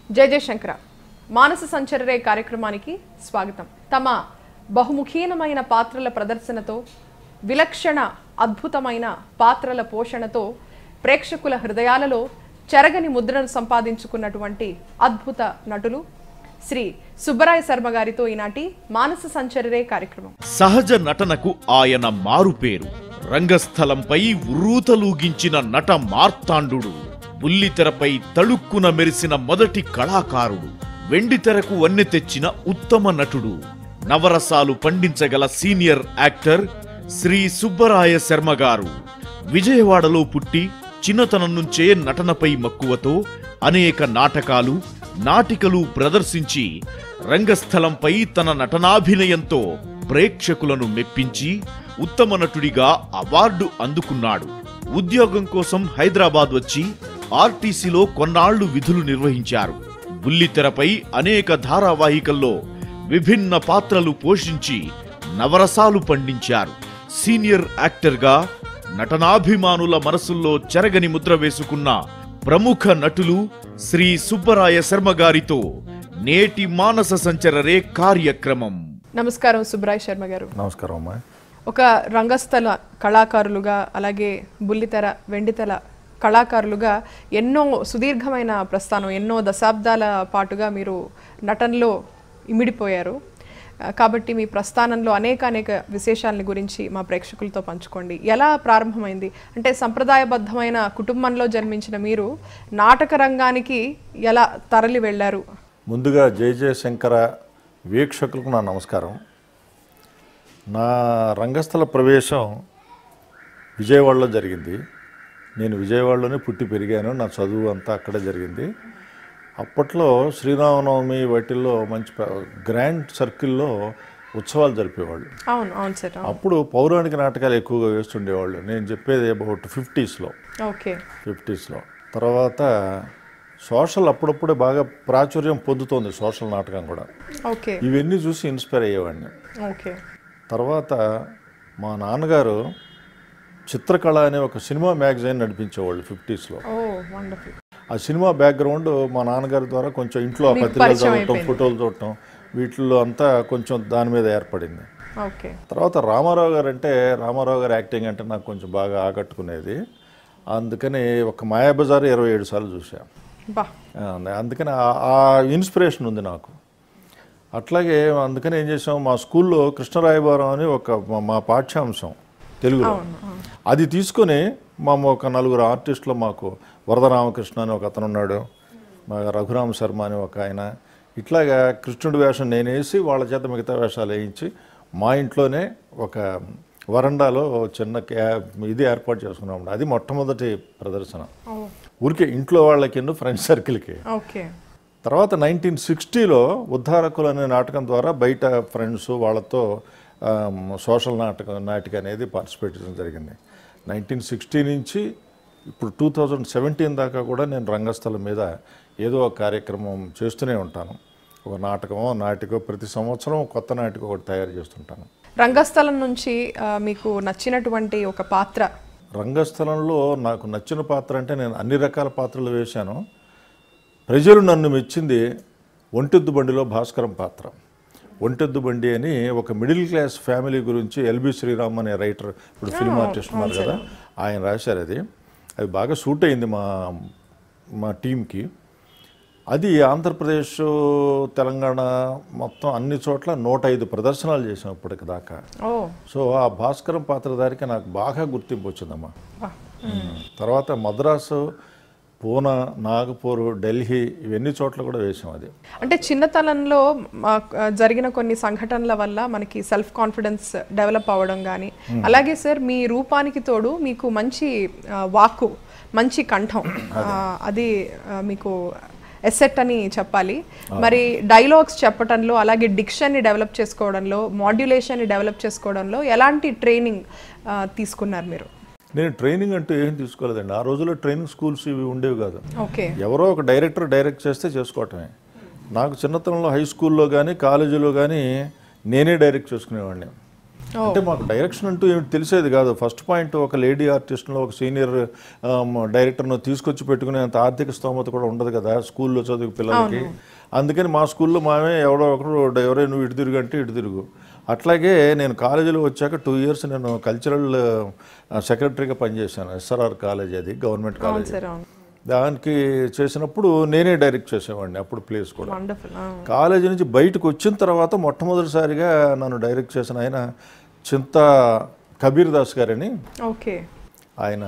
జయ జయశంకర మానస సంచరరే కార్యక్రమానికి స్వాగతం తమ బహుముఖీనమైన పాత్రల ప్రదర్శనతో విలక్షణ అద్భుతమైన పాత్రల పోషణతో ప్రేక్షకుల హృదయాలలో చెరగని ముద్రను సంపాదించుకున్నటువంటి అద్భుత నటులు శ్రీ సుబ్బరాయ శర్మ గారితో ఈనాటి మానస సంచరరే కార్యక్రమం సహజ నటనకు ఆయన మారుపేరు రంగస్థలంపై ఉర్రూతలూగించిన నట మార్తాండు బుల్లితెరపై తళుక్కున మెరిసిన మొదటి కళాకారుడు వెండితెరకు వన్నె తెచ్చిన ఉత్తమ నటుడు నవరసాలు పండించగల సీనియర్ యాక్టర్ శ్రీ సుబ్బరాయ శర్మ గారు విజయవాడలో పుట్టి చిన్నతనం నుంచే నటనపై మక్కువతో అనేక నాటకాలు నాటికలు ప్రదర్శించి రంగస్థలంపై తన నటనాభినయంతో ప్రేక్షకులను మెప్పించి ఉత్తమ నటుడిగా అవార్డు అందుకున్నాడు ఉద్యోగం కోసం హైదరాబాద్ వచ్చి ఆర్టీసీలో కొన్నాళ్లు విధులు నిర్వహించారు బుల్లితెరపై అనేక ధారావాహికల్లో విభిన్న పాత్రలు పోషించి నవరసాలు పండించారు సీనియర్ యాక్టర్గా నటనాభిమానుల మనసుల్లో చెరగని ముద్ర వేసుకున్న ప్రముఖ నటులు శ్రీ సుబ్బరాయ శర్మ గారితో నేటి మానస సంచరరే కార్యక్రమం నమస్కారం సుబ్బరాయ శర్మ గారు నమస్కారం అమ్మా ఒక రంగస్థల కళాకారులుగా అలాగే బుల్లితెర వెండితెర కళాకారులుగా ఎన్నో సుదీర్ఘమైన ప్రస్థానం ఎన్నో దశాబ్దాల పాటుగా మీరు నటనలో ఇమిడిపోయారు ఆ, కాబట్టి మీ ప్రస్థానంలో అనేక అనేక విశేషాలని గురించి మా ప్రేక్షకులతో పంచుకోండి ఎలా ప్రారంభమైంది అంటే సంప్రదాయబద్ధమైన కుటుంబంలో జన్మించిన మీరు నాటక రంగానికి ఎలా తరలి వెళ్ళారు ముందుగా జయ జయశంకర వీక్షకులకు నా నమస్కారం నా రంగస్థల ప్రవేశం విజయవాడలో జరిగింది నేను విజయవాడలోనే పుట్టి పెరిగాను నా చదువు అంతా అక్కడే జరిగింది అప్పట్లో శ్రీరామనవమి వాటిల్లో మంచి ప- గ్రాండ్ సర్కిల్లో ఉత్సవాలు జరిపేవాళ్ళు అవును అవును సార్ అప్పుడు పౌరాణిక నాటకాలు ఎక్కువగా వేస్తుండేవాళ్ళు నేను చెప్పేది అబౌట్ ఫిఫ్టీస్లో ఓకే ఫిఫ్టీస్లో తర్వాత సోషల్ అప్పుడప్పుడే బాగా ప్రాచుర్యం పొందుతోంది సోషల్ నాటకం కూడా ఓకే ఇవన్నీ చూసి ఇన్స్పైర్ అయ్యేవాడిని ఓకే తర్వాత మా నాన్నగారు చిత్రకళ అనే ఒక సినిమా మ్యాగజైన్ నడిపించేవాళ్ళు ఫిఫ్టీస్లో ఓ వండర్ఫుల్ ఆ సినిమా బ్యాక్గ్రౌండ్ మా నాన్నగారి ద్వారా కొంచెం ఇంట్లో ఆ మీకు పత్రికలు పరిచయం చదవటం అయిపోయింది. ఫోటోలు చూడటం వీటిల్లో అంతా కొంచెం దాని మీద ఏర్పడింది ఓకే తర్వాత రామారావు గారు అంటే రామారావు గారు యాక్టింగ్ అంటే నాకు కొంచెం బాగా ఆకట్టుకునేది అందుకని ఒక మాయాబజార్ ఇరవై ఏడు సార్లు చూసాను బా అందుకని ఆ- ఆ ఇన్స్పిరేషన్ ఉంది నాకు అట్లాగే అందుకని ఏం చేసాం మా స్కూల్లో కృష్ణరాయభారం అని ఒక మా- మా పాఠ్యాంశం తెలుగులో అది తీసుకొని మా ఒక నలుగురు ఆర్టిస్టులు మాకు వరద రామకృష్ణ అని ఒక అతను ఉన్నాడు మా రఘురామ శర్మ అని ఒక ఆయన ఇట్లాగా కృష్ణుడి వేషం నేను వేసి వాళ్ళ చేత మిగతా వేషాలు వేయించి మా ఇంట్లోనే ఒక వరండాలో చిన్న క్యా- ఇది ఏర్పాటు చేసుకున్నాం అది మొట్టమొదటి ప్రదర్శన ఓ ఊరికే ఇంట్లో వాళ్ళకి ఫ్రెండ్స్ సర్కిల్కి ఓకే తర్వాత నైన్టీన్ సిక్స్టీలో ఉద్ధారకులు అనే నాటకం ద్వారా బయట ఫ్రెండ్స్ వాళ్ళతో ఆమ్, సోషల్ నాటకం నాటిక అనేది పార్టిసిపేట్ చేయడం జరిగింది నైన్టీన్ సిక్స్టీ నుంచి ఇప్పుడు టూ థౌజండ్ సెవెంటీన్ దాకా కూడా నేను రంగస్థలం మీద ఏదో ఒక కార్యక్రమం చేస్తూనే ఉంటాను ఒక నాటకమో నాటికో ప్రతి సంవత్సరం కొత్త నాటికో ఒకటి తయారు చేస్తుంటాను రంగస్థలం నుంచి ఆ, మీకు నచ్చినటువంటి ఒక పాత్ర రంగస్థలంలో నాకు నచ్చిన పాత్ర అంటే నేను అన్ని రకాల పాత్రలు వేశాను ప్రజలు నన్ను మెచ్చింది ఒంటెద్దు బండిలో భాస్కరం పాత్ర ఒంటెద్దు బండి అని ఒక మిడిల్ క్లాస్ ఫ్యామిలీ గురించి ఎల్బి శ్రీరామ్ అనే రైటర్ ఇప్పుడు ఫిల్మ్ ఆర్టిస్ట్ ఉన్నారు కదా ఆయన రాశారు అది అది బాగా సూట్ అయింది మా మా టీంకి అది ఆంధ్రప్రదేశ్ తెలంగాణ మొత్తం అన్ని చోట్ల నూట ఐదు ప్రదర్శనలు చేసాం ఇప్పటికి దాకా ఓ సో ఆ భాస్కరం పాత్రధారికి నాకు బాగా గుర్తింపు వచ్చిందమ్మా వా. తర్వాత మద్రాసు పూనా నాగపూర్ ఢిల్లీ ఇవన్నీ చోట్ల కూడా వేసాం అది అంటే చిన్నతనంలో ఆ, జరిగిన కొన్ని సంఘటనల వల్ల మనకి సెల్ఫ్ కాన్ఫిడెన్స్ డెవలప్ అవ్వడం కానీ అలాగే సార్ మీ రూపానికి తోడు మీకు మంచి ఆ, వాక్కు మంచి కంఠం ఆ, అది ఆ, మీకు ఎసెట్ అని చెప్పాలి మరి డైలాగ్స్ చెప్పటంలో అలాగే డిక్షన్ని డెవలప్ చేసుకోవడంలో మాడ్యులేషన్ని డెవలప్ చేసుకోవడంలో ఎలాంటి ట్రైనింగ్ తీసుకున్నారు మీరు నేను ట్రైనింగ్ అంటూ ఏం తీసుకోలేదండి ఆ రోజుల్లో ట్రైనింగ్ స్కూల్స్ ఇవి ఉండేవి కాదు ఓకే ఎవరో ఒక డైరెక్టర్ డైరెక్ట్ చేస్తే చేసుకోవటమే నాకు చిన్నతనంలో హై స్కూల్లో కానీ కాలేజీలో కానీ నేనే డైరెక్ట్ చేసుకునేవాడిని అంటే మాకు డైరెక్షన్ అంటూ ఏమి తెలిసేది కాదు ఫస్ట్ పాయింట్ ఒక లేడీ ఆర్టిస్ట్ను ఒక సీనియర్ డైరెక్టర్ను తీసుకొచ్చి పెట్టుకునేంత ఆర్థిక స్తోమత కూడా ఉండదు కదా స్కూల్లో చదువు పిల్లలకి అందుకని మా స్కూల్లో మామే ఎవడో ఒకరు ఎవరైనా నువ్వు ఇటు తిరుగు అంటే ఇటు తిరుగు అట్లాగే నేను కాలేజీలో వచ్చాక టూ ఇయర్స్ నేను కల్చరల్ సెక్రటరీగా పనిచేశాను ఎస్ఆర్ఆర్ కాలేజ్ అది గవర్నమెంట్ అవును కాలేజ్ సార్ అవును దానికి చేసినప్పుడు నేనే డైరెక్ట్ చేసేవాడిని అప్పుడు ప్లేస్ కూడా వండర్ఫుల్ కాలేజీ నుంచి బయటకు వచ్చిన తర్వాత మొట్టమొదటిసారిగా నన్ను డైరెక్ట్ చేసిన ఆయన చింత కబీర్ దాస్ గారని ఓకే ఆయన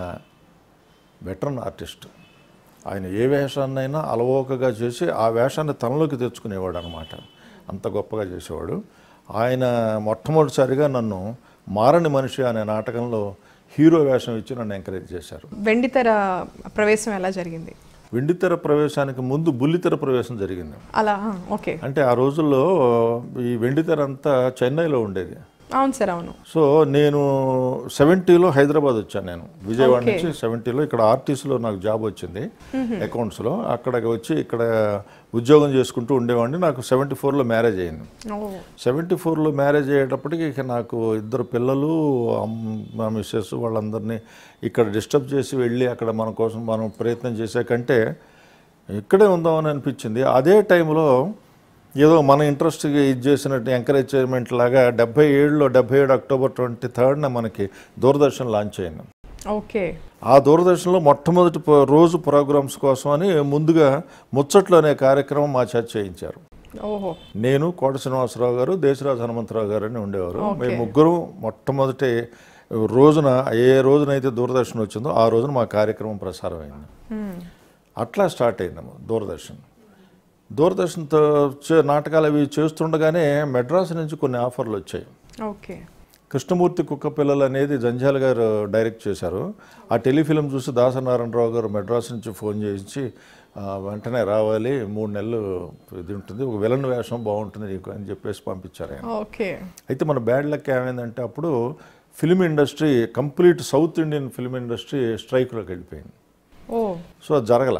వెటరన్ ఆర్టిస్ట్ ఆయన ఏ వేషాన్నైనా అలవోకగా చేసి ఆ వేషాన్ని తనలోకి తెచ్చుకునేవాడు అనమాట అంత గొప్పగా చేసేవాడు ఆయన మొట్టమొదటిసారిగా నన్ను మారని మనిషి అనే నాటకంలో హీరో వేషం ఇచ్చి నన్ను ఎంకరేజ్ చేశారు వెండితెర ప్రవేశం ఎలా జరిగింది వెండితెర ప్రవేశానికి ముందు బుల్లితెర ప్రవేశం జరిగింది అలా ఆ, ఓకే అంటే ఆ రోజుల్లో ఈ వెండితెర అంతా చెన్నైలో ఉండేది అవును సార్ అవును సో నేను సెవెంటీలో హైదరాబాద్ వచ్చాను నేను విజయవాడ నుంచి సెవెంటీలో ఇక్కడ ఆర్టీసీలో నాకు జాబ్ వచ్చింది అకౌంట్స్లో అక్కడికి వచ్చి ఇక్కడ ఉద్యోగం చేసుకుంటూ ఉండేవాడిని నాకు సెవెంటీ ఫోర్లో మ్యారేజ్ అయింది ఓ సెవెంటీ ఫోర్లో మ్యారేజ్ అయ్యేటప్పటికి ఇక నాకు ఇద్దరు పిల్లలు అమ్- మా మిస్సెస్ వాళ్ళందరినీ ఇక్కడ డిస్టర్బ్ చేసి వెళ్ళి అక్కడ మన కోసం మనం ప్రయత్నం చేసే కంటే ఇక్కడే ఉందామని అనిపించింది అదే టైంలో ఏదో మన ఇంట్రెస్ట్గా ఇది చేసినట్టు ఎంకరేజ్మెంట్ లాగా డెబ్బై ఏడులో డెబ్బై ఏడు అక్టోబర్ ట్వంటీ థర్డ్న మనకి దూరదర్శన్ లాంచ్ అయింది ఓకే ఆ దూరదర్శన్లో మొట్టమొదటి ప- రోజు ప్రోగ్రామ్స్ కోసం అని ముందుగా ముచ్చట్లు అనే కార్యక్రమం మా చేత చేయించారు ఓహో నేను కోట శ్రీనివాసరావు గారు దేశరాజు హనుమంతరావు గారు అని ఉండేవారు మేము ముగ్గురు మొట్టమొదటి రోజున ఏ రోజునైతే దూరదర్శన్ వచ్చిందో ఆ రోజున మా కార్యక్రమం ప్రసారం అయింది అట్లా స్టార్ట్ అయింది దూరదర్శన్ దూరదర్శన్తో చే- నాటకాలు అవి చేస్తుండగానే మెడ్రాస్ నుంచి కొన్ని ఆఫర్లు వచ్చాయి ఓకే కృష్ణమూర్తి కుక్క పిల్లలు అనేది జంజాల్ గారు డైరెక్ట్ చేశారు ఆ టెలిఫిలిం చూసి దాసనారాయణరావు గారు మెడ్రాస్ నుంచి ఫోన్ చేయించి "ఆ, వెంటనే రావాలి మూడు నెలలు ఇది ఉంటుంది ఒక విలన్ వేషం బాగుంటుంది నీకు అని చెప్పేసి పంపించారు ఆయన ఓకే అయితే మన బ్యాడ్ లక్ ఏమైందంటే అప్పుడు film industry complete south Indian film industry స్ట్రైక్లోకి వెళ్ళిపోయింది ఓ సో అది జరగల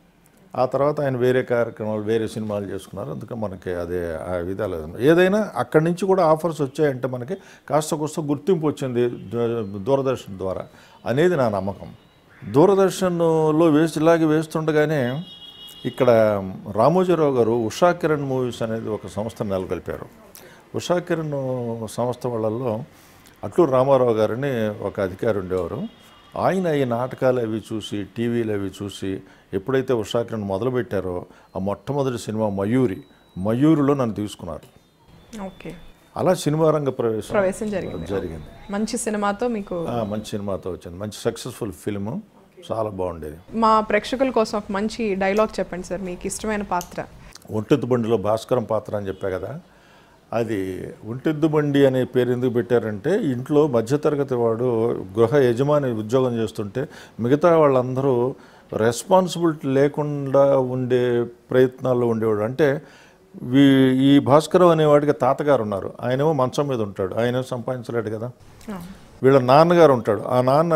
ఆ తర్వాత ఆయన వేరే కార్యక్రమాలు వేరే సినిమాలు చేసుకున్నారు అందుకని మనకి అదే ఆ విధాలు ఏదైనా అక్కడి నుంచి కూడా ఆఫర్స్ వచ్చాయంటే మనకి కాస్త కోస్త గుర్తింపు వచ్చింది ద- దూరదర్శన్ ద్వారా అనేది నా నమ్మకం దూరదర్శన్లో వేసి ఇలాగే వేస్తుండగానే ఇక్కడ రామోజీరావు గారు ఉషా కిరణ్ మూవీస్ అనేది ఒక సంస్థను నెలకొల్పారు ఉషా కిరణ్ సంస్థ వాళ్ళల్లో అట్లూరు రామారావు గారని ఒక అధికారి ఉండేవారు ఆయన ఈ నాటకాలు అవి చూసి టీవీలు అవి చూసి ఎప్పుడైతే ఉషా కిరణ్ మొదలుపెట్టారో ఆ మొట్టమొదటి సినిమా మయూరి మయూరిలో నన్ను తీసుకున్నారు ఓకే అలా సినిమా రంగ ప్రవేశం ప్రవేశం జరిగింది జరిగింది మంచి సినిమాతో మీకు ఆ, మంచి సినిమాతో వచ్చింది మంచి సక్సెస్ఫుల్ ఫిల్మ్ చాలా బాగుండేది మా ప్రేక్షకుల కోసం ఒక మంచి డైలాగ్ చెప్పండి సార్ మీకు ఇష్టమైన పాత్ర ఒంటెద్దు బండిలో భాస్కరం పాత్ర అని చెప్పా కదా అది ఒంటెద్దు బండి అనే పేరు ఎందుకు పెట్టారంటే ఇంట్లో మధ్యతరగతి వాడు గృహ యజమాని ఉద్యోగం చేస్తుంటే మిగతా వాళ్ళందరూ రెస్పాన్సిబిలిటీ లేకుండా ఉండే ప్రయత్నాల్లో ఉండేవాడు అంటే వీ ఈ భాస్కరం అనేవాడికి తాతగారు ఉన్నారు ఆయనేమో మంచం మీద ఉంటాడు ఆయన సంపాదించలేడు కదా వీళ్ళ నాన్నగారు ఉంటాడు ఆ నాన్న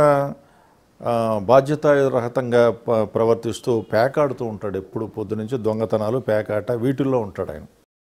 ఆ, బాధ్యతారహితంగా ప- ప్రవర్తిస్తూ పేకాడుతూ ఉంటాడు ఎప్పుడు పొద్దు నుంచి దొంగతనాలు పేకాట వీటిల్లో ఉంటాడు ఆయన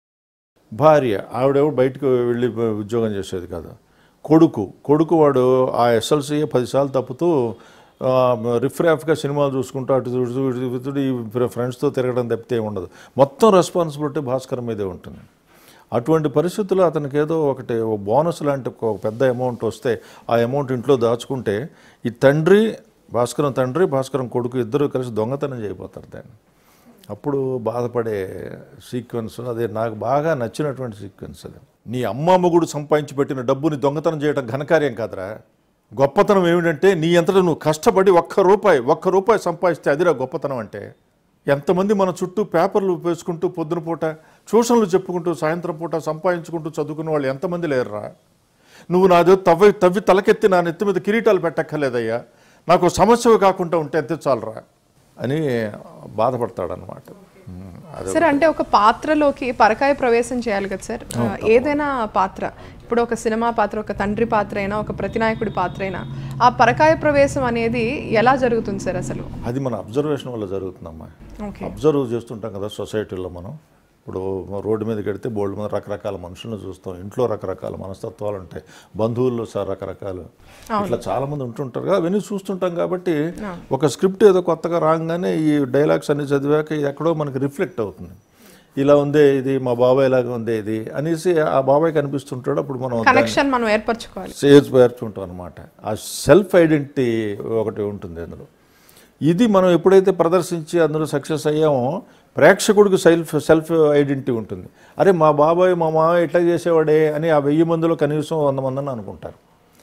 భార్య ఆవిడెవరు బయటకు వెళ్ళి ఉద్యోగం చేసేది కాదు కొడుకు కొడుకు వాడు ఆ ఎస్ఎల్సీఏ పదిసార్లు తప్పుతూ ఆ, రిఫ్రాఫ్గా సినిమాలు చూసుకుంటూ అటు ఇటు ఇటు ఇటు ఈ ఫ్రెండ్స్తో తిరగడం తప్పితే ఏమి ఉండదు మొత్తం రెస్పాన్సిబిలిటీ భాస్కర్ మీదే ఉంటుంది అటువంటి పరిస్థితుల్లో అతనికి ఏదో ఒకటి ఓ బోనస్ లాంటి ఒక పెద్ద అమౌంట్ వస్తే ఆ అమౌంట్ ఇంట్లో దాచుకుంటే ఈ తండ్రి భాస్కరం తండ్రి భాస్కరం కొడుకు ఇద్దరు కలిసి దొంగతనం చేయబోతారు దాన్ని అప్పుడు బాధపడే సీక్వెన్స్ అదే నాకు బాగా నచ్చినటువంటి సీక్వెన్స్ అది నీ అమ్మ మొగుడు సంపాదించి పెట్టిన డబ్బుని దొంగతనం చేయడం ఘనకార్యం కాదురా గొప్పతనం ఏమిటంటే నీ అంతటా నువ్వు కష్టపడి ఒక్క రూపాయి ఒక్క రూపాయి సంపాదిస్తే అదిరా గొప్పతనం అంటే ఎంతమంది మన చుట్టూ పేపర్లు వేసుకుంటూ పొద్దున పూట ట్యూషన్లు చెప్పుకుంటూ సాయంత్రం పూట సంపాదించుకుంటూ చదువుకున్న వాళ్ళు ఎంతమంది లేరురా నువ్వు నాదో తవ్వి తవ్వి తలకెత్తి నా నెత్తి మీద కిరీటాలు పెట్టక్కర్లేదయ్యా నాకు సమస్య కాకుండా ఉంటే అంతే చాలరా అని బాధపడతాడనమాట ఉమ్, అదే సార్ అంటే ఒక పాత్రలోకి పరకాయ ప్రవేశం చేయాలి కదా సార్ ఆ, ఏదైనా పాత్ర ఇప్పుడు ఒక సినిమా పాత్ర ఒక తండ్రి పాత్ర అయినా ఒక ప్రతినాయకుడి పాత్ర అయినా ఆ పరకాయ ప్రవేశం అనేది ఎలా జరుగుతుంది సార్ అసలు అది మన అబ్జర్వేషన్ వల్ల జరుగుతుందమ్మా ఓకే అబ్జర్వ్ చేస్తుంటాం కదా సొసైటీలో మనం ఇప్పుడు రోడ్డు మీద కడితే బోల్డ్ మీద రకరకాల మనుషులను చూస్తాం ఇంట్లో రకరకాల మనస్తత్వాలు ఉంటాయి బంధువుల్లో సార్ రకరకాలు ఇట్లా చాలా మంది ఉంటుంటారు కదా అవన్నీ చూస్తుంటాం కాబట్టి ఒక స్క్రిప్ట్ ఏదో కొత్తగా రాగానే ఈ డైలాగ్స్ అన్ని చదివాక ఇది ఎక్కడో మనకి రిఫ్లెక్ట్ అవుతుంది ఇలా ఉందే ఇది మా బాబాయ్ లాగా ఉందే ఇది అనేసి ఆ బాబాయ్ కనిపిస్తుంటాడు అప్పుడు మనం దాన్ని- కనెక్షన్ మనం ఏర్పరచుకోవాలి సేజ్ పేర్చుంటాం అనమాట ఆ సెల్ఫ్ ఐడెంటిటీ ఒకటి ఉంటుంది అందులో ఇది మనం ఎప్పుడైతే ప్రదర్శించి అందులో సక్సెస్ అయ్యామో ప్రేక్షకుడికి సెల్ఫ్ సెల్ఫ్ ఐడెంటిటీ ఉంటుంది అరే మా బాబాయ్ మా మామ ఇట్లా చేసేవాడే అని ఆ వెయ్యి మందిలో కనీసం వంద మందిని అనుకుంటారు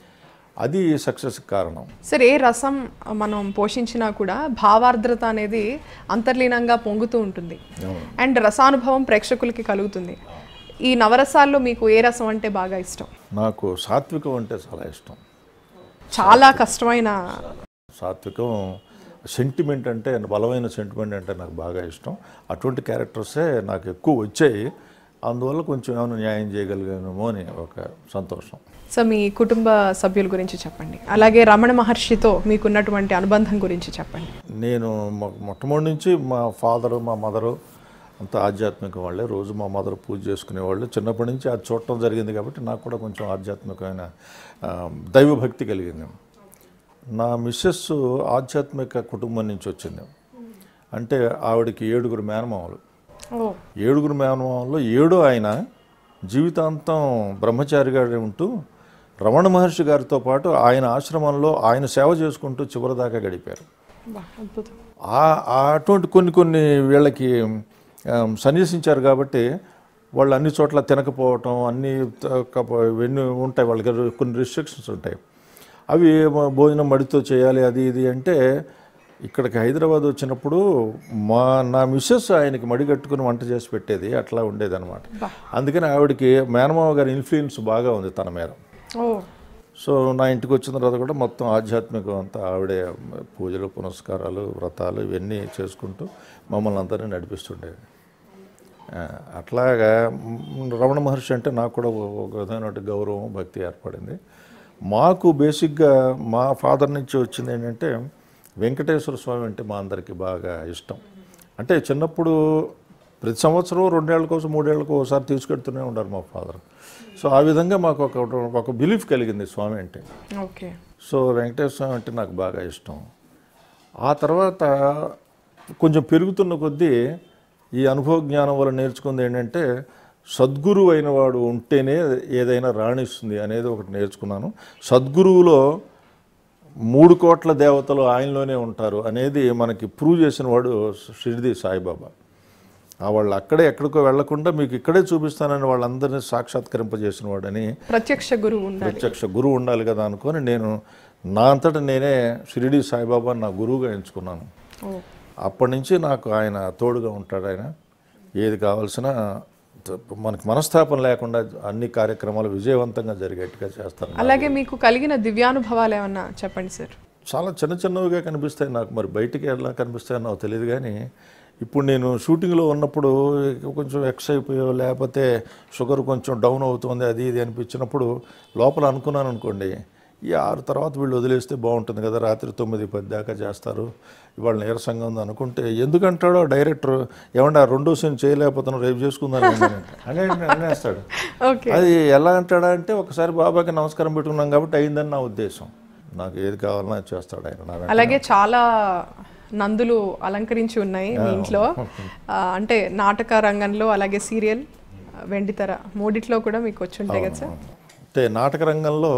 అది సక్సెస్ కారణం సరే ఏ రసం మనం పోషించినా కూడా భావార్ద్రత అనేది అంతర్లీనంగా పొంగుతూ ఉంటుంది అండ్ రసానుభవం ప్రేక్షకులకి కలుగుతుంది ఈ నవరసాల్లో మీకు ఏ రసం అంటే బాగా ఇష్టం నాకు సాత్వికం అంటే చాలా ఇష్టం చాలా కష్టమైన సాత్వికం సెంటిమెంట్ అంటే బలమైన సెంటిమెంట్ అంటే నాకు బాగా ఇష్టం అటువంటి క్యారెక్టర్సే నాకు ఎక్కువ వచ్చాయి అందువల్ల కొంచెం ఏమైనా న్యాయం చేయగలిగానేమో అని ఒక సంతోషం సో మీ కుటుంబ సభ్యుల గురించి చెప్పండి అలాగే రమణ మహర్షితో మీకున్నటువంటి అనుబంధం గురించి చెప్పండి నేను మొ- మొట్టమొదటి నుంచి మా ఫాదరు మా మదరు అంత ఆధ్యాత్మిక వాళ్ళే రోజు మా మదర్ పూజ చేసుకునేవాళ్ళు చిన్నప్పటి నుంచి అది చూడటం జరిగింది కాబట్టి నాకు కూడా కొంచెం ఆధ్యాత్మికమైన ఆ, దైవభక్తి కలిగింది నా మిస్సెస్ ఆధ్యాత్మిక కుటుంబం నుంచి వచ్చింది అంటే ఆవిడకి ఏడుగురు మేనమామలు ఓ ఏడుగురు మేనమామల్లో ఏడో ఆయన జీవితాంతం బ్రహ్మచారిగా ఉంటూ రమణ మహర్షి గారితో పాటు ఆయన ఆశ్రమంలో ఆయన సేవ చేసుకుంటూ చివరిదాకా గడిపారు బా, అద్భుతం ఆ- ఆ అటువంటి కొన్ని కొన్ని వీళ్ళకి ఆ, సన్యసించారు కాబట్టి వాళ్ళు అన్ని చోట్ల తినకపోవటం అన్ని త- కప- ఇవన్నీ ఉంటాయి వాళ్ళకి కొన్ని రిస్ట్రిక్షన్స్ ఉంటాయి అవి మ- భోజనం మడితో చేయాలి అది ఇది అంటే ఇక్కడికి హైదరాబాద్ వచ్చినప్పుడు మా నా మిస్సెస్ ఆయనకి మడి కట్టుకుని వంట చేసి పెట్టేది అట్లా ఉండేది అనమాట అందుకని ఆవిడకి మేనమావ గారి ఇన్ఫ్లుయెన్స్ బాగా ఉంది తన మీద ఓ సో నా ఇంటికి వచ్చిన తర్వాత కూడా మొత్తం ఆధ్యాత్మికం అంతా ఆవిడే పూజలు పునస్కారాలు వ్రతాలు ఇవన్నీ చేసుకుంటూ మమ్మల్ని అందరినీ నడిపిస్తుండేది ఆ, అట్లాగా మ్, రమణ మహర్షి అంటే నాకు కూడా ఒక ఒక విధమైన గౌరవం భక్తి ఏర్పడింది మాకు బేసిక్గా మా ఫాదర్ నుంచి వచ్చింది ఏంటంటే వెంకటేశ్వర స్వామి అంటే మా అందరికీ బాగా ఇష్టం అంటే చిన్నప్పుడు ప్రతి సంవత్సరం రెండేళ్ల కోసం మూడేళ్లకు ఒకసారి తీసుకెడుతూనే ఉన్నారు మా ఫాదర్ సో ఆ విధంగా మాకు ఒక ఒక బిలీఫ్ కలిగింది స్వామి అంటే ఓకే సో వెంకటేశ్వర స్వామి అంటే నాకు బాగా ఇష్టం ఆ తర్వాత కొంచెం పెరుగుతున్న కొద్దీ ఈ అనుభవ జ్ఞానం వల్ల నేర్చుకుంది ఏంటంటే సద్గురువు అయిన వాడు ఉంటేనే ఏదైనా రాణిస్తుంది అనేది ఒకటి నేర్చుకున్నాను సద్గురువులో మూడు కోట్ల దేవతలు ఆయనలోనే ఉంటారు అనేది మనకి ప్రూవ్ చేసిన వాడు షిరిడి సాయిబాబా ఆ వాళ్ళు అక్కడే ఎక్కడికో వెళ్లకుండా మీకు ఇక్కడే చూపిస్తానని వాళ్ళందరినీ సాక్షాత్కరింపజేసిన వాడని ప్రత్యక్ష గురువు ఉండాలి ప్రత్యక్ష గురువు ఉండాలి కదా అనుకొని నేను నా అంతటా నేనే షిరిడి సాయిబాబాని నా గురువుగా ఎంచుకున్నాను ఓ అప్పటి నుంచి నాకు ఆయన తోడుగా ఉంటాడు ఆయన ఏది కావాల్సిన మనకి మనస్తాపం లేకుండా అన్ని కార్యక్రమాలు విజయవంతంగా జరిగేట్టుగా చేస్తాను అలాగే మీకు కలిగిన దివ్యానుభవాలు ఏమన్నా చెప్పండి సార్ చాలా చిన్న చిన్నవిగా కనిపిస్తాయి నాకు మరి బయటికి ఎలా కనిపిస్తాయో నాకు తెలియదు కానీ ఇప్పుడు నేను షూటింగ్లో ఉన్నప్పుడు కొంచెం ఎక్స్ అయిపోయో లేకపోతే షుగర్ కొంచెం డౌన్ అవుతుంది అది ఇది అనిపించినప్పుడు లోపల అనుకున్నాను అనుకోండి ఈ ఆరు తర్వాత వీళ్ళు వదిలేస్తే బాగుంటుంది కదా రాత్రి తొమ్మిది పది దాకా చేస్తారు ఇవాళ నీరసంగా ఉంది అనుకుంటే ఎందుకంటాడో డైరెక్టర్ ఏమన్నా రెండో సీన్ చేయలేకపోతున్నాం రేపు చేసుకుందాం అనే అనేస్తాడు ఓకే అది ఎలా అంటాడా అంటే ఒకసారి బాబాకి నమస్కారం పెట్టుకున్నాం కాబట్టి అయిందని నా ఉద్దేశం నాకు ఏది కావాలన్నా అది చేస్తాడు ఆయన నా వెంట. అలాగే చాలా నందులు అలంకరించి ఉన్నాయి మీ ఇంట్లో ఆ, అంటే నాటక రంగంలో అలాగే సీరియల్ వెండితెర మూడిట్లో కూడా మీకు వచ్చి ఉంటాయి కదా సార్ అంటే నాటక రంగంలో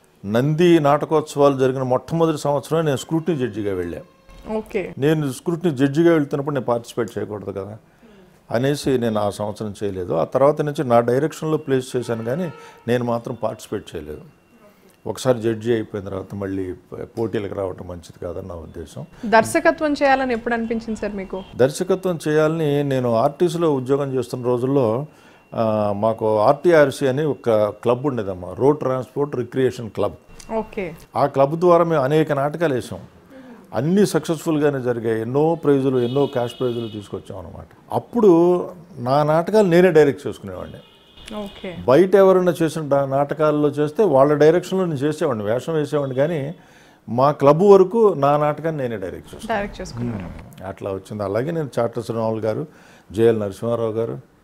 నంది నాటకోత్సవాలు జరిగిన మొట్టమొదటి సంవత్సరం నేను స్క్రూటినీ జడ్జిగా వెళ్ళాను ఓకే నేను స్క్రూటినీ జడ్జిగా వెళ్తున్నప్పుడు నేను పార్టిసిపేట్ చేయకూడదు కదా అనేసి నేను ఆ సంవత్సరం చేయలేదు ఆ తర్వాత నుంచి నా డైరెక్షన్లో ప్లేస్ చేశాను కానీ నేను మాత్రం పార్టిసిపేట్ చేయలేదు ఒకసారి జడ్జి అయిపోయిన తర్వాత మళ్ళీ పోటీలకు రావటం మంచిది కాదని నా ఉద్దేశం దర్శకత్వం చేయాలని ఎప్పుడు అనిపించింది సార్ మీకు దర్శకత్వం చేయాలని నేను ఆర్టీసీలో ఉద్యోగం చేస్తున్న రోజుల్లో ఆ, మాకు ఆర్టీఆర్సీ అని ఒక క్లబ్ ఉండేదమ్మా road transport recreation club okay ఆ క్లబ్ ద్వారా మేము అనేక నాటకాలు వేసాం అన్నీ సక్సెస్ఫుల్గానే జరిగాయి ఎన్నో ప్రైజులు ఎన్నో క్యాష్ ప్రైజులు తీసుకొచ్చాం అనమాట అప్పుడు నా నాటకాలు నేనే డైరెక్ట్ చేసుకునేవాడిని ఓకే బయట ఎవరైనా చేసిన డా- నాటకాల్లో చేస్తే వాళ్ళ డైరెక్షన్లో నేను చేసేవాడిని వేషం వేసేవాడిని కానీ మా క్లబ్ వరకు నా నాటకాన్ని నేనే డైరెక్ట్ చేస్తాను డైరెక్ట్ చేసుకున్నారు అట్లా వచ్చింది అలాగే నేను చాటర్ శ్రీనివాల్ గారు జేఎల్ నరసింహారావు గారు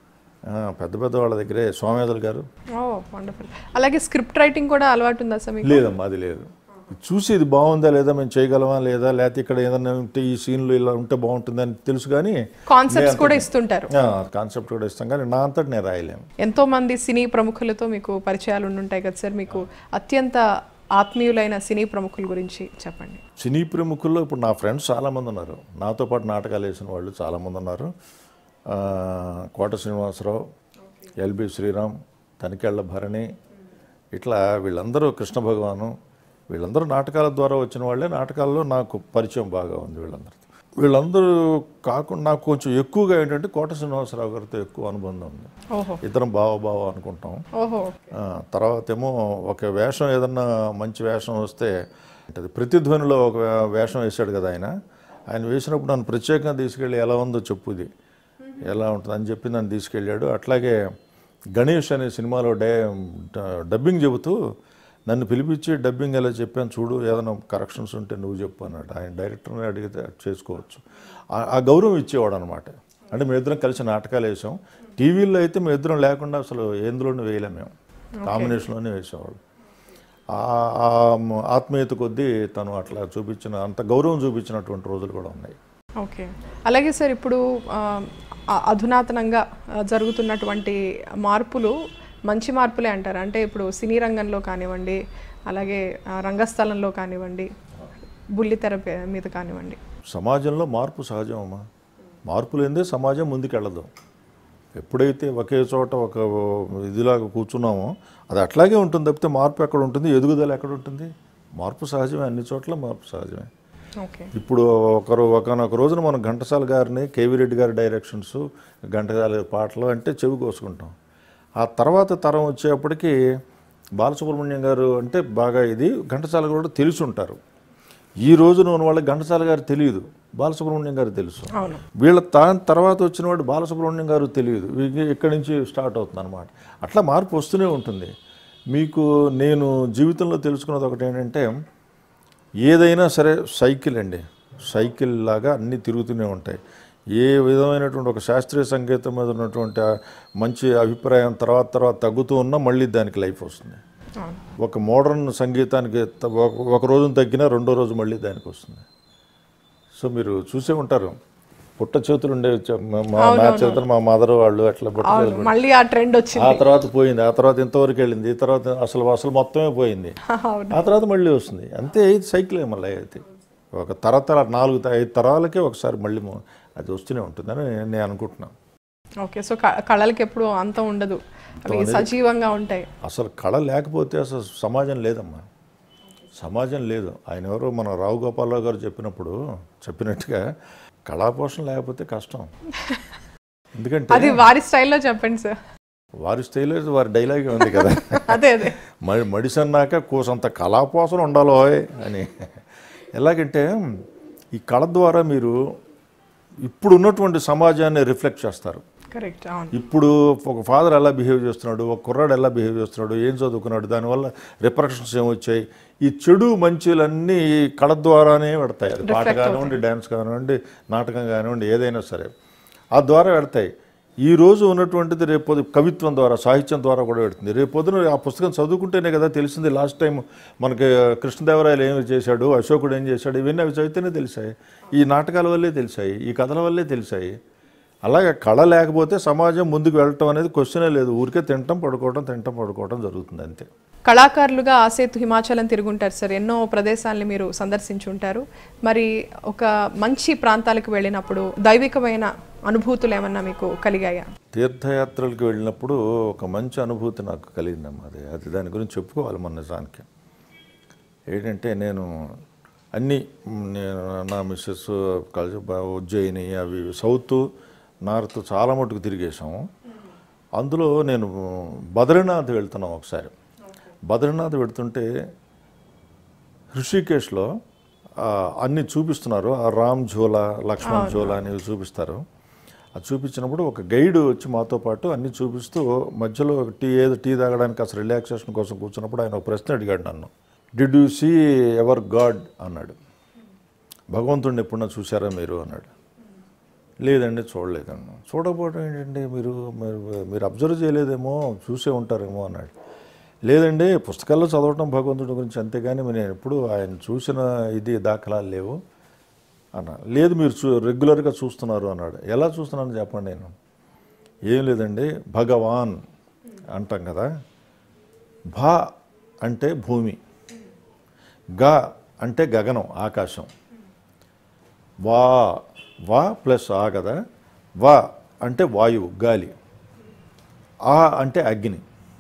ఆ, పెద్ద పెద్ద వాళ్ళ దగ్గరే సోమేదల్ గారు ఓ వండర్ఫుల్ అలాగే స్క్రిప్ట్ రైటింగ్ కూడా అలవాటు ఉందా సార్ మీకు లేదమ్మా అది లేదు చూసి ఇది బాగుందా లేదా మేము చేయగలమా లేదా లేకపోతే ఇక్కడ ఏదైనా ఉంటే ఈ సీన్లు ఇలా ఉంటే బాగుంటుందని తెలుసు కానీ కాన్సెప్ట్స్ కూడా ఇస్తుంటారు కాన్సెప్ట్ కూడా ఇస్తాం కానీ నా అంతటి నేను రాయలేను ఎంతో మంది సినీ ప్రముఖులతో మీకు పరిచయాలు ఉండుంటాయి కదా సార్ మీకు అత్యంత ఆత్మీయులైన సినీ ప్రముఖుల గురించి చెప్పండి సినీ ప్రముఖుల్లో ఇప్పుడు నా ఫ్రెండ్స్ చాలామంది ఉన్నారు నాతో పాటు నాటకాలు వేసిన వాళ్ళు చాలామంది ఉన్నారు ఆ, కోట శ్రీనివాసరావు ఎల్బి శ్రీరామ్ తనికెళ్ళ భరణి ఇట్లా వీళ్ళందరూ కృష్ణ భగవాను వీళ్ళందరూ నాటకాల ద్వారా వచ్చిన వాళ్ళే నాటకాల్లో నాకు పరిచయం బాగా ఉంది వీళ్ళందరితో వీళ్ళందరూ కాకుండా నాకు కొంచెం ఎక్కువగా ఏంటంటే కోట శ్రీనివాసరావు గారితో ఎక్కువ అనుబంధం ఉంది ఓహో ఇద్దరం బావ బావ అనుకుంటాం ఓహో ఆ, తర్వాత ఏమో ఒక వేషం ఏదన్నా మంచి వేషం వస్తే అంటే ప్రతిధ్వనిలో ఒక వే- వేషం వేశాడు కదా ఆయన ఆయన వేసినప్పుడు నన్ను ప్రత్యేకంగా తీసుకెళ్ళి ఎలా ఉందో చెప్పు ఇది ఎలా ఉంటుంది అని చెప్పి నన్ను తీసుకెళ్ళాడు అట్లాగే గణేష్ అనే సినిమాలో డే డ- డబ్బింగ్ చెబుతూ నన్ను పిలిపించి డబ్బింగ్ ఎలా చెప్పాను చూడు ఏదైనా కరెక్షన్స్ ఉంటే నువ్వు చెప్పు అన్నాడు ఆయన డైరెక్టర్ని అడిగితే చేసుకోవచ్చు ఆ- ఆ గౌరవం ఇచ్చేవాడు అనమాట అంటే మేమిద్దరం కలిసి నాటకాలు వేసాం టీవీల్లో అయితే మేమిద్దరం లేకుండా అసలు ఎందులోనూ వేయలేం మేము కాంబినేషన్లోనే వేసేవాళ్ళు ఆ- ఆ ఆత్మీయత కొద్దీ తను అట్లా చూపించిన అంత గౌరవం చూపించినటువంటి రోజులు కూడా ఉన్నాయి ఓకే అలాగే సార్ ఇప్పుడు ఆ, ఆ- అధునాతనంగా ఆ, జరుగుతున్నటువంటి మార్పులు మంచి మార్పులే అంటారు అంటే ఇప్పుడు సినీ రంగంలో కానివ్వండి అలాగే ఆ, రంగస్థలంలో కానివ్వండి బుల్లితెర పే- మీద కానివ్వండి సమాజంలో మార్పు సహజం అమ్మా మార్పు లేనిదే సమాజం ముందుకెళ్ళదు ఎప్పుడైతే ఒకే చోట ఒక ఇదిలాగా కూర్చున్నామో అది అట్లాగే ఉంటుంది తప్పితే మార్పు ఎక్కడ ఉంటుంది ఎదుగుదల ఎక్కడ ఉంటుంది మార్పు సహజమే అన్ని చోట్ల మార్పు సహజమే ఓకే ఇప్పుడు ఒకరు ఒకనొక రోజున మనం ఘంటసాల గారిని కేవీ రెడ్డి గారి డైరెక్షన్స్ ఘంటసాల గారి పాటలు అంటే చెవి కోసుకుంటాం ఆ తర్వాత తరం వచ్చేప్పటికి బాలసుబ్రహ్మణ్యం గారు అంటే బాగా ఇది ఘంటసాల గారు కూడా తెలిసి ఉంటారు ఈ రోజున ఉన్న వాళ్ళకి ఘంటసాల గారు తెలియదు బాలసుబ్రహ్మణ్యం గారు తెలుసు అవును వీళ్ళ తా తర్వాత వచ్చిన వాడు బాలసుబ్రహ్మణ్యం గారు తెలియదు వీళ్ళకి ఇక్కడి నుంచి స్టార్ట్ అవుతుంది అనమాట అట్లా మార్పు వస్తూనే ఉంటుంది మీకు నేను జీవితంలో తెలుసుకున్నది ఒకటి ఏంటంటే ఏదైనా సరే సైకిల్ అండి సైకిల్ లాగా అన్నీ తిరుగుతూనే ఉంటాయి ఏ విధమైనటువంటి ఒక శాస్త్రీయ సంగీతం మీద ఉన్నటువంటి ఆ మంచి అభిప్రాయం తర్వాత తర్వాత తగ్గుతూ ఉన్నా మళ్ళీ దానికి లైఫ్ వస్తుంది అవును ఒక మోడర్న్ సంగీతానికి త- ఒక- ఒక రోజున తగ్గినా రెండో రోజు మళ్ళీ దానికి వస్తుంది సో మీరు చూసే ఉంటారు పుట్ట చేతులు ఉండే చ- మా- మా నా చేతులు మా మదర్ వాళ్ళు అట్లా పుట్ట అవును మళ్ళీ ఆ ట్రెండ్ వచ్చింది ఆ తర్వాత పోయింది ఆ తర్వాత ఇంతవరకు వెళ్ళింది ఈ తర్వాత అసలు అసలు మొత్తమే పోయింది అవును ఆ తర్వాత మళ్ళీ వస్తుంది అంతే ఇది సైకిలే మళ్ళీ అయితే ఒక తరతర నాలుగు త- ఐదు తరాలకే ఒకసారి మళ్ళీ మొ- అది వస్తూనే ఉంటుందని నేను అనుకుంటున్నాను ఓకే సో క- కళలకి ఎప్పుడు అంతం ఉండదు అవి సజీవంగా ఉంటాయి అసలు కళ లేకపోతే అసలు సమాజం లేదమ్మా సమాజం లేదు ఆయన ఎవరో మన రావు గోపాలరావు గారు చెప్పినప్పుడు చెప్పినట్టుగా కళాపోషణ లేకపోతే కష్టం ఎందుకంటే అది వారి స్టైల్లో చెప్పండి సార్ వారి స్టైల్ వారి డైలాగే ఉంది కదా అదే అదే మరి మడిసి అన్నాక కోసంత కళాపోసన ఉండాలో అని ఎలాగంటే ఈ కళ ద్వారా మీరు ఇప్పుడు ఉన్నటువంటి సమాజాన్ని రిఫ్లెక్ట్ చేస్తారు కరెక్ట్ అవును ఇప్పుడు ఒక ఫాదర్ ఎలా బిహేవ్ చేస్తున్నాడు ఒక కుర్రాడు ఎలా బిహేవ్ చేస్తున్నాడు ఏం చదువుకున్నాడు దానివల్ల రిప్రక్షన్స్ ఏమొచ్చాయి ఈ చెడు మంచిలన్నీ ఈ కళ ద్వారానే పెడతాయి అది పాట కానివ్వండి డ్యాన్స్ కానివ్వండి నాటకం కానివ్వండి ఏదైనా సరే ఆ ద్వారా పెడతాయి ఈ రోజు ఉన్నటువంటిది రేపు పొద్దు- కవిత్వం ద్వారా సాహిత్యం ద్వారా కూడా పెడుతుంది రేపు పొద్దున ఆ పుస్తకం చదువుకుంటేనే కదా తెలిసింది లాస్ట్ టైం మనకి కృష్ణదేవరాయలు ఏమి చేశాడు అశోకుడు ఏం చేశాడు ఇవన్నీ అవి చదివితేనే తెలిసాయి ఈ నాటకాల వల్లే తెలిసాయి ఈ కథల వల్లే తెలిసాయి అలాగే కళ లేకపోతే సమాజం ముందుకు వెళ్ళటం అనేది క్వశ్చనే లేదు ఊరికే తింటం పడుకోవటం తింటం పడుకోవటం జరుగుతుంది అంతే కళాకారులుగా ఆసేతు హిమాచలం తిరుగుంటారు సార్ ఎన్నో ప్రదేశాలని మీరు సందర్శించుంటారు మరి ఒక మంచి ప్రాంతాలకు వెళ్ళినప్పుడు దైవికమైన అనుభూతులు ఏమన్నా మీకు కలిగాయా తీర్థయాత్రలకు వెళ్ళినప్పుడు ఒక మంచి అనుభూతి నాకు కలిగిందమ్మా అది అది దాని గురించి చెప్పుకోవాలి మన నిజానికి ఏంటంటే నేను అన్నీ మ్, నేను నా మిస్సెస్ కలిసి బా- ఉజ్జయిని అవి సౌత్ నార్త్ చాలా మటుకు తిరిగేసాము అందులో నేను బద్రీనాథ్ వెళ్తున్నాం ఒకసారి బద్రీనాథ్ వెళ్తుంటే హృషికేశ్లో ఆ, అన్ని చూపిస్తున్నారు ఆ రామ్ ఝోలా లక్ష్మణ్ ఝోలా అనేవి చూపిస్తారు అది చూపించినప్పుడు ఒక గైడ్ వచ్చి మాతో పాటు అన్ని చూపిస్తూ మధ్యలో ఒక టీ ఏదో టీ తాగడానికి అసలు రిలాక్సేషన్ కోసం కూర్చున్నప్పుడు ఆయన ఒక ప్రశ్న అడిగాడు నన్ను did you see ever God అన్నాడు భగవంతుడిని ఎప్పుడన్నా చూసారా మీరు అన్నాడు లేదండి చూడలేదండి చూడకపోవడం ఏంటంటే మీరు మీరు మీరు అబ్జర్వ్ చేయలేదేమో చూసే ఉంటారేమో అన్నాడు లేదండి పుస్తకాల్లో చదవటం భగవంతుడి గురించి అంతేగాని నేను ఎప్పుడు ఆయన చూసిన ఇది దాఖలాలు లేవు అన్న లేదు మీరు చూ రెగ్యులర్గా చూస్తున్నారు అన్నాడు ఎలా చూస్తున్నాను చెప్పండి నేను ఏం లేదండి భగవాన్ అంటాం కదా భా అంటే భూమి గా అంటే గగనం ఆకాశం వా వా ప్లస్ ఆ కదా వా అంటే వాయువు గాలి ఆ అంటే అగ్ని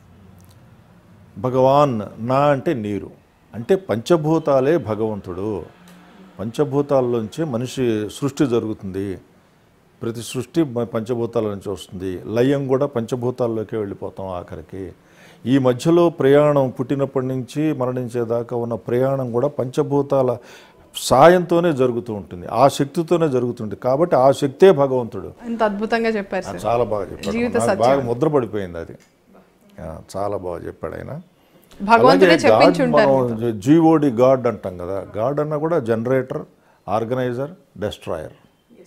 భగవాన్ నా అంటే నీరు అంటే పంచభూతాలే భగవంతుడు పంచభూతాల్లోంచి మనిషి సృష్టి జరుగుతుంది ప్రతి సృష్టి మ- పంచభూతాల నుంచి వస్తుంది లయం కూడా పంచభూతాల్లోకే వెళ్ళిపోతాం ఆఖరికి ఈ మధ్యలో ప్రయాణం పుట్టినప్పటి నుంచి మరణించేదాకా ఉన్న ప్రయాణం కూడా పంచభూతాల సాయంతోనే జరుగుతూ ఉంటుంది ఆ శక్తితోనే జరుగుతుంది కాబట్టి ఆ శక్తే భగవంతుడు ఎంత అద్భుతంగా చెప్పారు సార్ చాలా బాగా చెప్పాడు జీవిత నాకు బాగా ముద్ర పడిపోయింది అది ఆ, చాలా బాగా చెప్పాడు ఆయన భగవంతుడే అలాగే చెప్పించి గాడ్ ఉంటారు మనం జీఓడి గాడ్ అంటాం కదా గాడ్ అన్న కూడా జనరేటర్ ఆర్గనైజర్ డెస్ట్రాయర్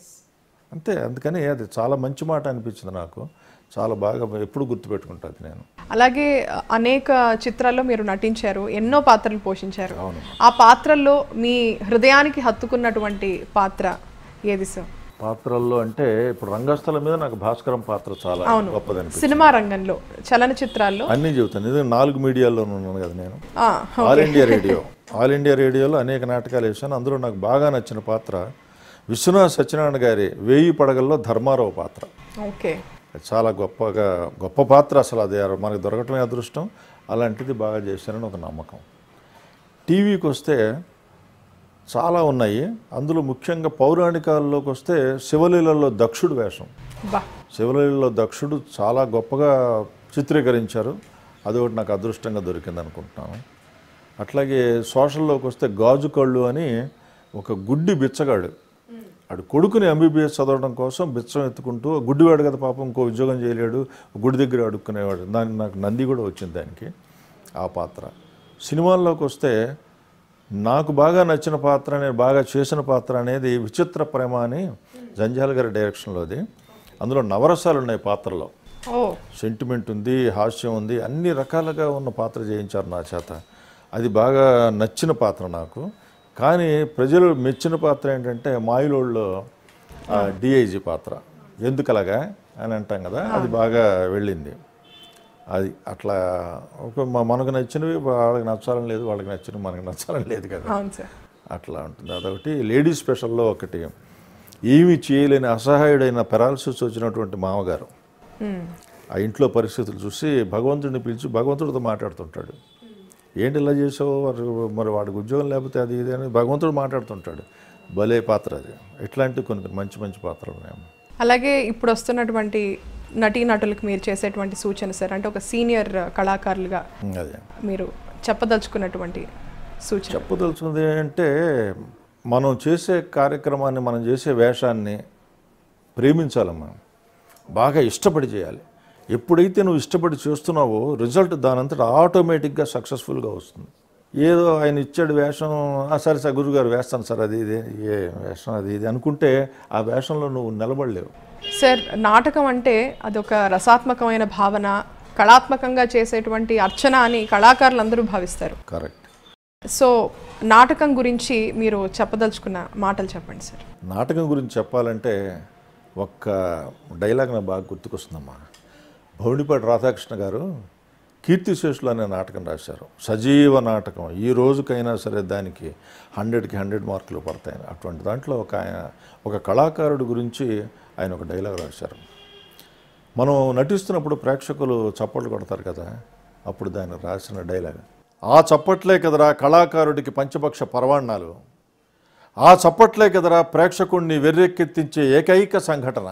అంతే అందుకని అది చాలా మంచి మాట అనిపించింది నాకు చాలా బాగా ఎప్పుడు గుర్తుపెట్టుకుంటుంది నేను అలాగే అనేక చిత్రాల్లో మీరు నటించారు ఎన్నో పాత్రలు పోషించారు ఆ పాత్రల్లో మీ హృదయానికి హత్తుకున్నటువంటి పాత్ర ఏది సార్ పాత్రల్లో అంటే ఇప్పుడు రంగస్థలం మీద నాకు భాస్కరం పాత్ర చాలా గొప్పదనిపించింది సినిమా రంగంలో చలనచిత్రాల్లో అన్నీ చెబుతాను ఇది నాలుగు మీడియాల్లో ఉన్నాను కదా నేను ఆ, all India radio all India రేడియోలో అనేక నాటకాలు వేశాను అందులో నాకు బాగా నచ్చిన పాత్ర విశ్వనాథ్ సత్యనారాయణ గారి వేయి పడగల్లో ధర్మారావు పాత్ర ఓకే అది చాలా గొప్పగా గొప్ప పాత్ర అసలు అది మనకు దొరకటమే అదృష్టం అలాంటిది బాగా చేశారని ఒక నమ్మకం టీవీకి వస్తే చాలా ఉన్నాయి అందులో ముఖ్యంగా పౌరాణికాల్లోకి వస్తే శివలీలలో దక్షుడు వేషం బా శివలీలలో దక్షుడు చాలా గొప్పగా చిత్రీకరించారు అది ఒకటి నాకు అదృష్టంగా దొరికింది అనుకుంటున్నాను అట్లాగే సోషల్లోకి వస్తే గాజు కళ్ళు అని ఒక గుడ్డి బిచ్చగాడు ఆడు కొడుకుని ఎంబీబీఎస్ చదవడం కోసం బిచ్చం ఎత్తుకుంటూ గుడ్డివాడు కదా పాపం ఇంకో ఉద్యోగం చేయలేడు గుడి దగ్గర అడుక్కునేవాడు దానికి నాకు నంది కూడా వచ్చింది దానికి ఆ పాత్ర సినిమాల్లోకి వస్తే నాకు బాగా నచ్చిన పాత్ర నేను బాగా చేసిన పాత్ర అనేది విచిత్ర ప్రేమ అని జంజాల్ గారి డైరెక్షన్లోది అందులో నవరసాలు ఉన్నాయి పాత్రలో ఓ సెంటిమెంట్ ఉంది హాస్యం ఉంది అన్ని రకాలుగా ఉన్న పాత్ర చేయించారు నా చేత అది బాగా నచ్చిన పాత్ర నాకు కానీ ప్రజలు మెచ్చిన పాత్ర ఏంటంటే మాయిలోళ్ళలో డిఐజీ పాత్ర ఎందుకలాగా అని అంటాం కదా అది బాగా వెళ్ళింది అది అట్లా ఒక మ- మనకు నచ్చినవి వాళ్ళకి నచ్చాలని లేదు వాళ్ళకి నచ్చినవి మనకి నచ్చాలని లేదు కదా అవును సార్ అట్లా ఉంటుంది అదొకటి లేడీ స్పెషల్లో ఒకటి ఏమీ చేయలేని అసహాయుడైన పెరాలసిస్ వచ్చినటువంటి మామగారు మ్మ్. ఆ ఇంట్లో పరిస్థితులు చూసి భగవంతుడిని పిలిచి భగవంతుడితో మాట్లాడుతుంటాడు ఏంటి ఇలా చేసావు మరి మరి వాడికి ఉద్యోగం లేకపోతే అది ఇది అని భగవంతుడు మాట్లాడుతుంటాడు భలే పాత్ర అది ఇట్లాంటి కొన్ని కొన్ని మంచి మంచి పాత్రలు ఉన్నాయి అలాగే ఇప్పుడు వస్తున్నటువంటి నటీ నటులకు మీరు చేసేటువంటి సూచన సార్ అంటే ఒక సీనియర్ కళాకారులుగా అదే మీరు చెప్పదలుచుకున్నటువంటి సూచన చెప్పదలుచుకుంది అంటే మనం చేసే కార్యక్రమాన్ని మనం చేసే వేషాన్ని ప్రేమించాలమ్మా బాగా ఇష్టపడి చేయాలి ఎప్పుడైతే నువ్వు ఇష్టపడి చేస్తున్నావో రిజల్ట్ దానంతట ఆటోమేటిక్గా సక్సెస్ఫుల్గా వస్తుంది ఏదో ఆయన ఇచ్చాడు వేషం "ఆ, సరే సార్ గురుగారు వేస్తాను సార్ అది ఇది ఏ వేషం అది ఇది అనుకుంటే ఆ వేషంలో నువ్వు నిలబడలేవు సార్ నాటకం అంటే అదొక రసాత్మకమైన భావన కళాత్మకంగా చేసేటువంటి అర్చన అని కళాకారులందరూ భావిస్తారు కరెక్ట్ సో నాటకం గురించి మీరు చెప్పదలుచుకున్న మాటలు చెప్పండి సార్ నాటకం గురించి చెప్పాలంటే ఒక్క డైలాగ్ నాకు బాగా గుర్తుకొస్తుందమ్మా భౌనిపాటి రాధాకృష్ణ గారు కీర్తిశేషులు అనే నాటకం రాశారు సజీవ నాటకం ఈ రోజుకైనా సరే దానికి హండ్రెడ్కి హండ్రెడ్ మార్కులు పడతాయి అటువంటి దాంట్లో ఒక ఆయన ఒక కళాకారుడి గురించి ఆయన ఒక డైలాగ్ రాశారు మనం నటిస్తున్నప్పుడు ప్రేక్షకులు చప్పట్లు కొడతారు కదా అప్పుడు దాన్ని రాసిన డైలాగ్ ఆ చప్పట్లే కదరా కళాకారుడికి పంచపక్ష పరవాణాలు ఆ చప్పట్లే కదరా ప్రేక్షకుడిని వెర్రెక్కెత్తించే ఏకైక సంఘటన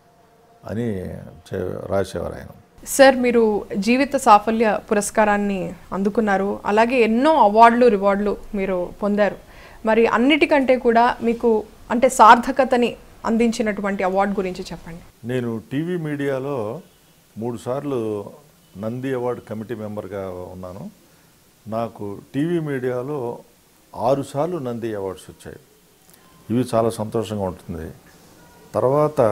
అని చే- రాసేవారు ఆయన సార్ మీరు జీవిత సాఫల్య పురస్కారాన్ని అందుకున్నారు అలాగే ఎన్నో అవార్డులు రివార్డులు మీరు పొందారు మరి అన్నిటికంటే కూడా మీకు అంటే సార్థకతని అందించినటువంటి అవార్డు గురించి చెప్పండి నేను టీవీ మీడియాలో మూడుసార్లు నంది అవార్డు కమిటీ మెంబర్గా ఉన్నాను నాకు టీవీ మీడియాలో ఆరుసార్లు నంది అవార్డ్స్ వచ్చాయి ఇవి చాలా సంతోషంగా ఉంటుంది తర్వాత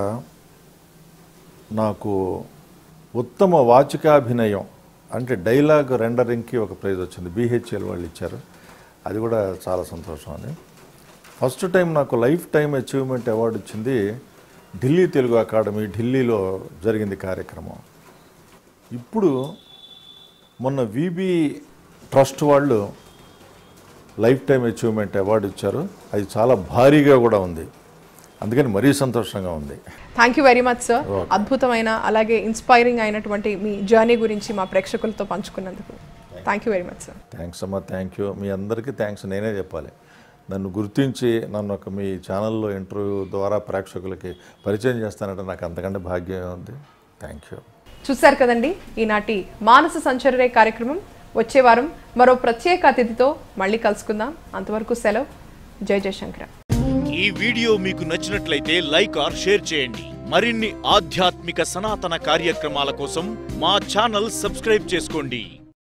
నాకు ఉత్తమ వాచికాభినయం అంటే డైలాగ్ రెండరింగ్కి ఒక ప్రైజ్ వచ్చింది బీహెచ్ఎల్ వాళ్ళు ఇచ్చారు అది కూడా చాలా సంతోషం అని ఫస్ట్ టైం నాకు లైఫ్ టైం అచీవ్మెంట్ అవార్డు వచ్చింది ఢిల్లీ తెలుగు అకాడమీ ఢిల్లీలో జరిగింది కార్యక్రమం ఇప్పుడు మొన్న విబి ట్రస్ట్ వాళ్ళు లైఫ్ టైం అచీవ్మెంట్ అవార్డు ఇచ్చారు అది చాలా భారీగా కూడా ఉంది అందుకని మరీ సంతోషంగా ఉంది thank you very much sir అద్భుతమైన అలాగే ఇన్స్పైరింగ్ అయినటువంటి మీ జర్నీ గురించి మా ప్రేక్షకులతో పంచుకున్నందుకు thank you very much sir thanks అమ్మా థ్యాంక్ యూ మీ అందరికీ థ్యాంక్స్ నేనే చెప్పాలి నన్ను గుర్తించి నన్ను ఒక మీ ఛానల్లో ఇంటర్వ్యూ ద్వారా ప్రేక్షకులకి పరిచయం చేస్తానంటే నాకు అంతకంటే భాగ్యం ఉంది థ్యాంక్ యూ చూశారు కదండి ఈనాటి మానస సంచరరే కార్యక్రమం వచ్చే వారం మరో ప్రత్యేక అతిథితో మళ్ళీ కలుసుకుందాం అంతవరకు సెలవు జై జయశంకర ఈ వీడియో మీకు నచ్చినట్లయితే లైక్ ఆర్ షేర్ చేయండి మరిన్ని ఆధ్యాత్మిక సనాతన కార్యక్రమాల కోసం మా ఛానల్ సబ్స్క్రైబ్ చేసుకోండి